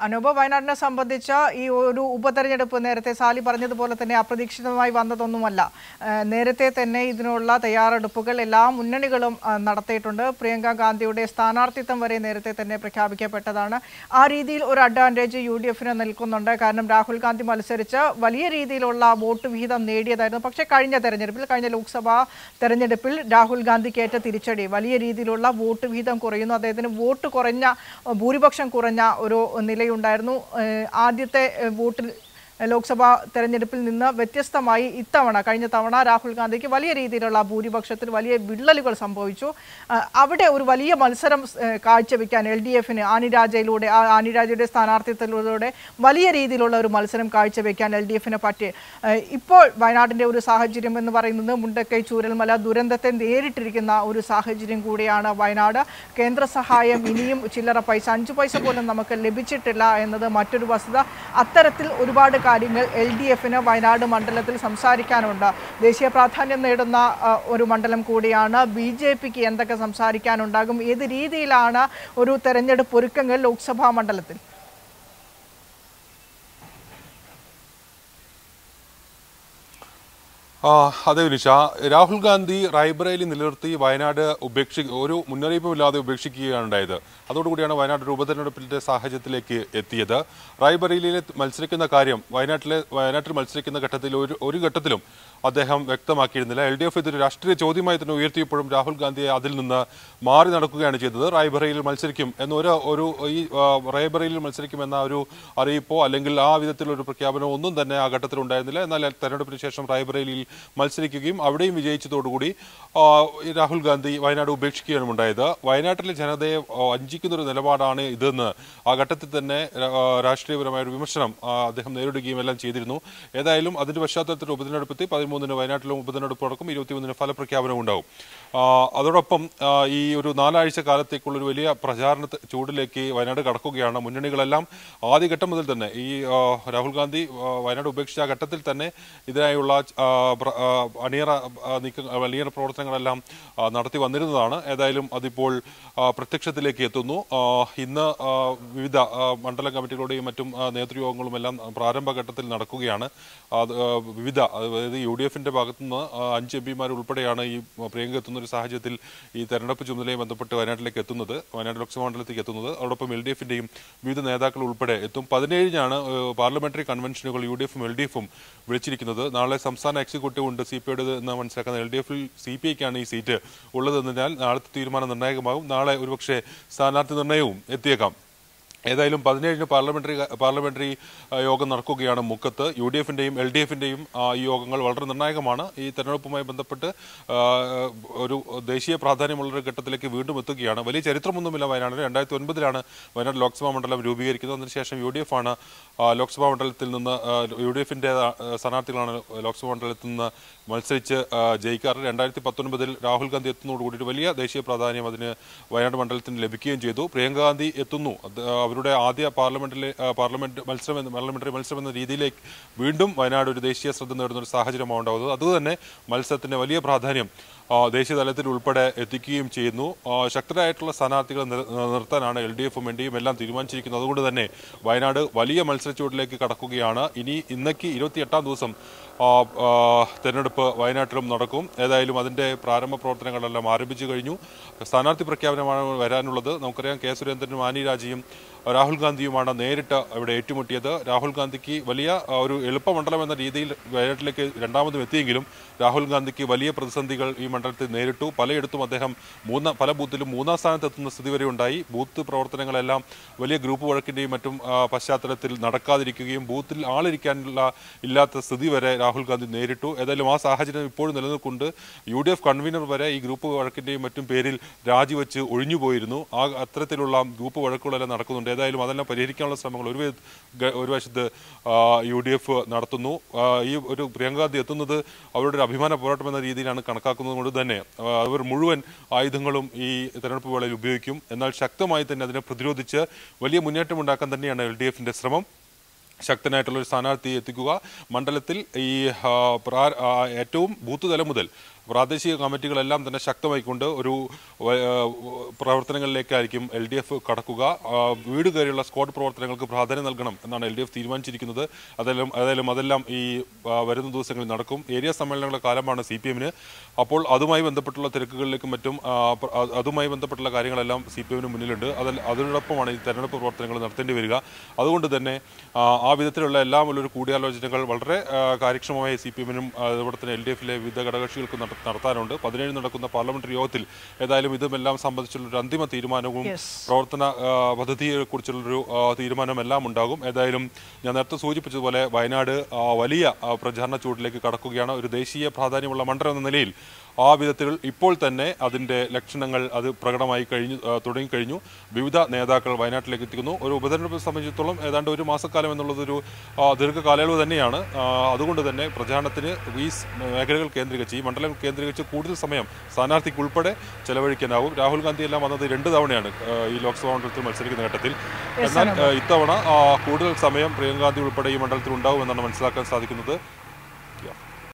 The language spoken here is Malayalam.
അനൂപ വയനാടിനെ സംബന്ധിച്ച് ഈ ഒരു ഉപതെരഞ്ഞെടുപ്പ് നേരത്തെ സാലി പറഞ്ഞതുപോലെ തന്നെ അപ്രതീക്ഷിതമായി വന്നതൊന്നുമല്ല ആ, നേരത്തെ തന്നെ ഇതിനുള്ള തയ്യാറെടുപ്പുകൾ എല്ലാ മുന്നണികളും ആ, നടത്തിയിട്ടുണ്ട് പ്രിയങ്ക ഗാന്ധിയുടെ സ്ഥാനാർത്ഥിത്വം വരെ നേരത്തെ തന്നെ പ്രഖ്യാപിക്കപ്പെട്ടതാണ് ആ രീതിയിൽ ഒരു അഡ്വാൻറ്റേജ് യു ഡി എഫിന് നിൽക്കുന്നുണ്ട് കാരണം രാഹുൽ ഗാന്ധി മത്സരിച്ച് വലിയ രീതിയിലുള്ള വോട്ട് വിഹിതം നേടിയതായിരുന്നു പക്ഷേ കഴിഞ്ഞ തെരഞ്ഞെടുപ്പിൽ കഴിഞ്ഞ ലോക്സഭാ തെരഞ്ഞെടുപ്പിൽ രാഹുൽ ഗാന്ധിക്ക് ഏറ്റ തിരിച്ചടി വലിയ രീതിയിലുള്ള വോട്ട് വിഹിതം കുറയുന്നു അദ്ദേഹത്തിന് വോട്ട് കുറഞ്ഞ ഭൂരിപക്ഷം കുറഞ്ഞ ഒരു നിലയുണ്ടായിരുന്നു ഏഹ് ആദ്യത്തെ ഏഹ് വോട്ടിൽ ലോക്സഭാ തെരഞ്ഞെടുപ്പിൽ നിന്ന് വ്യത്യസ്തമായി ഇത്തവണ കഴിഞ്ഞ തവണ രാഹുൽ ഗാന്ധിക്ക് വലിയ രീതിയിലുള്ള ഭൂരിപക്ഷത്തിൽ വലിയ വിള്ളലുകൾ സംഭവിച്ചു ആ, അവിടെ ഒരു വലിയ മത്സരം ഏഹ്, കാഴ്ചവെക്കാൻ എൽ ഡി എഫിന് ആനിരാജയിലൂടെ ആ ആനിരാജയുടെ സ്ഥാനാർത്ഥിത്വത്തിലൂടെ വലിയ രീതിയിലുള്ള ഒരു മത്സരം കാഴ്ചവെക്കാൻ എൽ ഡി എഫിന് പറ്റി ഏഹ്, ഇപ്പോൾ വയനാടിൻ്റെ ഒരു സാഹചര്യം എന്ന് പറയുന്നത് മുണ്ടക്കൈ ചൂരൽമല ദുരന്തത്തെ നേരിട്ടിരിക്കുന്ന ഒരു സാഹചര്യം കൂടിയാണ് വയനാട് കേന്ദ്ര സഹായം ഇനിയും ചില്ലറ പൈസ അഞ്ചു പൈസ പോലും നമുക്ക് ലഭിച്ചിട്ടില്ല എന്നത് മറ്റൊരു വസ്തുത അത്തരത്തിൽ ഒരുപാട് കാര്യങ്ങൾ എൽ ഡി എഫിന് വയനാട് മണ്ഡലത്തിൽ സംസാരിക്കാനുണ്ട് ദേശീയ പ്രാധാന്യം നേടുന്ന ആ, ഒരു മണ്ഡലം കൂടിയാണ് ബി ജെ പിക്ക് എന്തൊക്കെ സംസാരിക്കാനുണ്ടാകും ഏത് രീതിയിലാണ് ഒരു തെരഞ്ഞെടുപ്പ് ഒരുക്കങ്ങൾ ലോക്സഭാ മണ്ഡലത്തിൽ ആ, അതെ വിനിഷ രാഹുൽ ഗാന്ധി റായ്ബറേലി നിലനിർത്തി വയനാട് ഉപേക്ഷി ഒരു മുന്നറിയിപ്പുമില്ലാതെ ഉപേക്ഷിക്കുകയാണ് ഉണ്ടായത് അതോടുകൂടിയാണ് വയനാട് ഒരു ഉപതെരഞ്ഞെടുപ്പിന്റെ സാഹചര്യത്തിലേക്ക് എത്തിയത് റായ്ബറേലിയിൽ മത്സരിക്കുന്ന കാര്യം വയനാട്ടിലെ വയനാട്ടിൽ മത്സരിക്കുന്ന ഘട്ടത്തിൽ ഒരു ഒരു ഘട്ടത്തിലും അദ്ദേഹം വ്യക്തമാക്കിയിരുന്നില്ല എൽ ഡി എഫ് ഇതൊരു രാഷ്ട്രീയ ചോദ്യമായി തന്നെ ഉയർത്തിയപ്പോഴും രാഹുൽ ഗാന്ധിയെ അതിൽ നിന്ന് മാറി നടക്കുകയാണ് ചെയ്തത് റായ്ബറയിൽ മത്സരിക്കും എന്നൊരു ഒരു ഈ ആ, റായ്ബറയിൽ മത്സരിക്കും എന്ന ഒരു അറിയിപ്പോ അല്ലെങ്കിൽ ആ വിധത്തിലൊരു പ്രഖ്യാപനമോ ഒന്നും തന്നെ ആ ഘട്ടത്തിൽ ഉണ്ടായിരുന്നില്ല എന്നാൽ തെരഞ്ഞെടുപ്പിന് ശേഷം റായ്ബറേലിയിൽ മത്സരിക്കുകയും അവിടെയും വിജയിച്ചതോടുകൂടി ആ, ഈ രാഹുൽ ഗാന്ധി വയനാട് ഉപേക്ഷിക്കുകയാണ് ഉണ്ടായത് വയനാട്ടിലെ ജനതയെ ആ, വഞ്ചിക്കുന്ന ഒരു നിലപാടാണ് ഇതെന്ന് ആ ഘട്ടത്തിൽ തന്നെ ആ, രാഷ്ട്രീയപരമായ ഒരു വിമർശനം ആ, അദ്ദേഹം നേരിടുകയും എല്ലാം ചെയ്തിരുന്നു ഏതായാലും അതിന്റെ പശ്ചാത്തലത്തിൽ ഉപതെരഞ്ഞെടുപ്പെത്തി പതിമൂന്നിന് വയനാട്ടിലും ഉപതെരഞ്ഞെടുപ്പ് നടക്കും ഇരുപത്തിമൂന്നിന് ഫലപ്രഖ്യാപനം ഉണ്ടാവും ആ, അതോടൊപ്പം ആ, ഈ ഒരു നാലാഴ്ച കാലത്തേക്കുള്ള ഒരു വലിയ പ്രചാരണ ചൂടിലേക്ക് വയനാട് കടക്കുകയാണ് മുന്നണികളെല്ലാം ആദ്യഘട്ടം മുതൽ തന്നെ ഈ ആ, രാഹുൽ ഗാന്ധി ആ, വയനാട് ഉപേക്ഷിച്ച ആ ഘട്ടത്തിൽ തന്നെ ഇതിനായുള്ള ആ, പ്ര- ആ, അണിയറ ആ, നീക്ക അണിയറ പ്രവർത്തനങ്ങളെല്ലാം ആ, നടത്തി വന്നിരുന്നതാണ് ഏതായാലും അതിപ്പോൾ ആ, പ്രത്യക്ഷത്തിലേക്ക് എത്തുന്നു ആ, ഇന്ന് ആ, വിവിധ ആ, മണ്ഡലം കമ്മിറ്റികളുടെയും മറ്റും ആ, നേതൃയോഗങ്ങളും എല്ലാം പ്രാരംഭഘട്ടത്തിൽ നടക്കുകയാണ് അത് ആ, വിവിധ അതായത് യു ഡി എഫിന്റെ ഭാഗത്തുനിന്ന് ആ, അഞ്ച് എം പിമാർ ഉൾപ്പെടെയാണ് ഈ പ്രിയങ്ക എത്തുന്ന ഒരു സാഹചര്യത്തിൽ ഈ തെരഞ്ഞെടുപ്പ് ചുമതലയും ബന്ധപ്പെട്ട് വയനാട്ടിലേക്ക് എത്തുന്നത് വയനാട് ലോക്സഭാ മണ്ഡലത്തിലേക്ക് എത്തുന്നത് അതോടൊപ്പം എൽ ഡി എഫിന്റെയും വിവിധ നേതാക്കൾ ഉൾപ്പെടെ എത്തും പതിനേഴിനാണ് ഏഹ്, പാർലമെന്ററി കൺവെൻഷനുകൾ യു ഡി എഫും എൽ ഡി എഫും വിളിച്ചിരിക്കുന്നത് നാളെ സംസ്ഥാന എക്സിക്യൂട്ടീവ് ഉണ്ട് സി പി ഐയുടെ എന്ന് മനസ്സിലാക്കുന്നത് എൽ ഡി എഫിൽ സി പി ഐക്കാണ് ഈ സീറ്റ് ഉള്ളതെന്നതിനാൽ നാളത്തെ തീരുമാനം നിർണായകമാകും നാളെ ഒരുപക്ഷെ സ്ഥാനാർത്ഥി നിർണയവും എത്തിയേക്കാം ഏതായാലും പതിനേഴിന് പാർലമെന്ററി പാർലമെന്ററി ആ, യോഗം നടക്കുകയാണ് മുക്കത്ത് യു ഡി എഫിന്റെയും എൽ ഡി എഫിന്റെയും ഈ യോഗങ്ങൾ വളരെ നിർണായകമാണ് ഈ തെരഞ്ഞെടുപ്പുമായി ബന്ധപ്പെട്ട് ആ, ഒരു ദേശീയ പ്രാധാന്യമുള്ള ഒരു ഘട്ടത്തിലേക്ക് വീണ്ടും എത്തുകയാണ് വലിയ ചരിത്രമൊന്നുമില്ല വയനാടിന് രണ്ടായിരത്തി ഒൻപതിലാണ് വയനാട് ലോക്സഭാ മണ്ഡലം രൂപീകരിക്കുന്നത് അതിനുശേഷം യു ഡി എഫ് ആണ് ആ, ലോക്സഭാ മണ്ഡലത്തിൽ നിന്ന് ആ, യു ഡി എഫിന്റെ ആ, സ്ഥാനാർത്ഥികളാണ് ലോക്സഭാ മണ്ഡലത്തിൽ നിന്ന് മത്സരിച്ച് ആ, ജയിക്കാറ് രണ്ടായിരത്തി പത്തൊൻപതിൽ രാഹുൽ ഗാന്ധി എത്തുന്നതോടുകൂടി ഒരു വലിയ ദേശീയ പ്രാധാന്യം അതിന് വയനാട് മണ്ഡലത്തിന് ലഭിക്കുകയും ചെയ്തു പ്രിയങ്ക ഗാന്ധി എത്തുന്നു അത് അവരുടെ ആദ്യ പാർലമെന്റിലെ ആ, പാർലമെന്റ് മത്സരം എന്ന പാർലമെന്ററി മത്സരം എന്ന രീതിയിലേക്ക് വീണ്ടും വയനാട് ഒരു ദേശീയ ശ്രദ്ധ നേടുന്ന ഒരു സാഹചര്യമാണ് ഉണ്ടാകുന്നത് അതുതന്നെ മത്സരത്തിന് വലിയ പ്രാധാന്യം ആ, ദേശീയ തലത്തിൽ ഉൾപ്പെടെ എത്തിക്കുകയും ചെയ്യുന്നു ആ, ശക്തരായിട്ടുള്ള സ്ഥാനാർത്ഥികളെ നിർ- നിർത്താനാണ് എൽ ഡി എഫും എൻ ഡി എം എല്ലാം തീരുമാനിച്ചിരിക്കുന്നത് അതുകൊണ്ട് തന്നെ വയനാട് വലിയ മത്സരച്ചൂടിലേക്ക് കടക്കുകയാണ് ഇനി ഇന്നേക്ക് ഇരുപത്തിയെട്ടാം ദിവസം ആ, ആ, തെരഞ്ഞെടുപ്പ് വയനാട്ടിലും നടക്കും ഏതായാലും അതിന്റെ പ്രാരംഭ പ്രവർത്തനങ്ങളെല്ലാം ആരംഭിച്ചു കഴിഞ്ഞു സ്ഥാനാർത്ഥി പ്രഖ്യാപനമാണ് വരാനുള്ളത് നമുക്കറിയാം കെ സുരേന്ദ്രനും ആനി രാജയും രാഹുൽ ഗാന്ധിയുമാണ് നേരിട്ട് ഇവിടെ ഏറ്റുമുട്ടിയത് രാഹുൽ ഗാന്ധിക്ക് വലിയ ആ, ഒരു എളുപ്പമണ്ഡലം എന്ന രീതിയിൽ വയനാട്ടിലേക്ക് രണ്ടാമതും എത്തിയെങ്കിലും രാഹുൽ ഗാന്ധിക്ക് വലിയ പ്രതിസന്ധികൾ ഈ മണ്ഡലത്തിൽ നേരിട്ടു പലയിടത്തും അദ്ദേഹം മൂന്ന പല ബൂത്തിലും മൂന്നാം സ്ഥാനത്ത് എത്തുന്ന സ്ഥിതി വരെ ഉണ്ടായി ബൂത്ത് പ്രവർത്തനങ്ങളെല്ലാം വലിയ ഗ്രൂപ്പ് വഴക്കിന്റെയും മറ്റും ആ, പശ്ചാത്തലത്തിൽ നടക്കാതിരിക്കുകയും ബൂത്തിൽ ആളിരിക്കാനുള്ള ഇല്ലാത്ത സ്ഥിതി വരെ രാഹുൽ ഗാന്ധി നേരിട്ടു ഏതായാലും ആ സാഹചര്യം ഇപ്പോഴും നിലനിൽക്കൊണ്ട് യു ഡി എഫ് കൺവീനർ വരെ ഈ ഗ്രൂപ്പ് വഴക്കിന്റെയും മറ്റും പേരിൽ രാജിവെച്ച് ഒഴിഞ്ഞുപോയിരുന്നു ആ അത്തരത്തിലുള്ള ഗ്രൂപ്പ് വഴക്കുകളെല്ലാം നടക്കുന്നുണ്ട് ഏതായാലും അതെല്ലാം പരിഹരിക്കാനുള്ള ശ്രമങ്ങൾ ഒരു വി- ഗ- ഒരു വശത്ത് യു ഡി എഫ് നടത്തുന്നു ആ, ഈ ഒരു പ്രിയങ്ക ഗാന്ധി എത്തുന്നത് അവരുടെ ഒരു അഭിമാന പോരാട്ടം എന്ന രീതിയിലാണ് കണക്കാക്കുന്നത് കൊണ്ട് തന്നെ ആ, അവർ മുഴുവൻ ആയുധങ്ങളും ഈ തെരഞ്ഞെടുപ്പ് വേളയിൽ ഉപയോഗിക്കും എന്നാൽ ശക്തമായി തന്നെ അതിനെ പ്രതിരോധിച്ച് വലിയ മുന്നേറ്റം ഉണ്ടാക്കാൻ തന്നെയാണ് എൽ ഡി എഫിന്റെ ശ്രമം ശക്തനായിട്ടുള്ള ഒരു സ്ഥാനാർത്ഥിയെ എത്തിക്കുക മണ്ഡലത്തിൽ ഈ ആ, പ്രാ- ആ, ഏറ്റവും ബൂത്ത് തലം മുതൽ പ്രാദേശിക കമ്മിറ്റികളെല്ലാം തന്നെ ശക്തമായിക്കൊണ്ട് ഒരു വ- ആ, പ്രവർത്തനങ്ങളിലേക്കായിരിക്കും എൽ ഡി എഫ് കടക്കുക ആ, വീട് കയറിയുള്ള സ്ക്വാഡ് പ്രവർത്തനങ്ങൾക്ക് പ്രാധാന്യം നൽകണം എന്നാണ് എൽ ഡി എഫ് തീരുമാനിച്ചിരിക്കുന്നത് അതെല്ലാം അതായാലും അതെല്ലാം ഈ ആ, വരുന്ന ദിവസങ്ങളിൽ നടക്കും ഏരിയ സമ്മേളനങ്ങളുടെ കാലമാണ് സി പി എമ്മിന് അപ്പോൾ അതുമായി ബന്ധപ്പെട്ടുള്ള തിരക്കുകളിലേക്കും മറ്റും ആ, പ്ര- ആ, അതുമായി ബന്ധപ്പെട്ടുള്ള കാര്യങ്ങളെല്ലാം സി പി എമ്മിന് മുന്നിലുണ്ട് അതിൽ അതിനോടൊപ്പമാണ് ഈ തെരഞ്ഞെടുപ്പ് പ്രവർത്തനങ്ങൾ നടത്തേണ്ടി വരിക അതുകൊണ്ട് തന്നെ ആ, ആ വിധത്തിലുള്ള എല്ലാം ഒരു കൂടിയാലോചനകൾ വളരെ ആ, കാര്യക്ഷമമായി സി പി എമ്മിനും അതുപോലെ തന്നെ എൽ ഡി എഫിലെ വിവിധ ഘടകകക്ഷികൾക്കും നട- നടത്താനുണ്ട് പതിനേഴ് നടക്കുന്ന പാർലമെന്ററി യോഗത്തിൽ ഏതായാലും ഇതുമെല്ലാം സംബന്ധിച്ചുള്ള ഒരു അന്തിമ തീരുമാനവും Yes. പ്രവർത്തന ആ, പദ്ധതിയെക്കുറിച്ചുള്ളൊരു ആ, തീരുമാനമെല്ലാം ഉണ്ടാകും ഏതായാലും ഞാൻ നേരത്തെ സൂചിപ്പിച്ചതുപോലെ വയനാട് ആ, വലിയ ആ, പ്രചാരണ ചൂടിലേക്ക് കടക്കുകയാണ് ഒരു ദേശീയ പ്രാധാന്യമുള്ള മണ്ഡലം എന്ന നിലയിൽ ആ വിധത്തിൽ ഇപ്പോൾ തന്നെ അതിന്റെ ലക്ഷണങ്ങൾ അത് പ്രകടമായി കഴിഞ്ഞു ആ, തുടങ്ങിക്കഴിഞ്ഞു വിവിധ നേതാക്കൾ വയനാട്ടിലേക്ക് എത്തിക്കുന്നു ഒരു ഉപതെരഞ്ഞെടുപ്പ് സംബന്ധിച്ചിടത്തോളം ഏതാണ്ട് ഒരു മാസക്കാലം എന്നുള്ളത് ഒരു ആ, ദീർഘകാലയളവ് തന്നെയാണ് ആ, അതുകൊണ്ട് തന്നെ പ്രചാരണത്തിന് ഈ സ് മേഖലകൾ കേന്ദ്രീകരിച്ച് ഈ മണ്ഡലം കേന്ദ്രീകരിച്ച് കൂടുതൽ സമയം സ്ഥാനാർത്ഥിക്ക് ഉൾപ്പെടെ ചെലവഴിക്കാനാവും രാഹുൽ ഗാന്ധി എല്ലാം വന്നത് രണ്ട് തവണയാണ് ആ, ഈ ലോക്സഭാ മണ്ഡലത്തിൽ മത്സരിക്കുന്ന ഘട്ടത്തിൽ എന്നാൽ ആ, ഇത്തവണ ആ, കൂടുതൽ സമയം പ്രിയങ്ക ഗാന്ധി ഉൾപ്പെടെ ഈ മണ്ഡലത്തിൽ ഉണ്ടാകുമെന്നാണ് മനസ്സിലാക്കാൻ സാധിക്കുന്നത്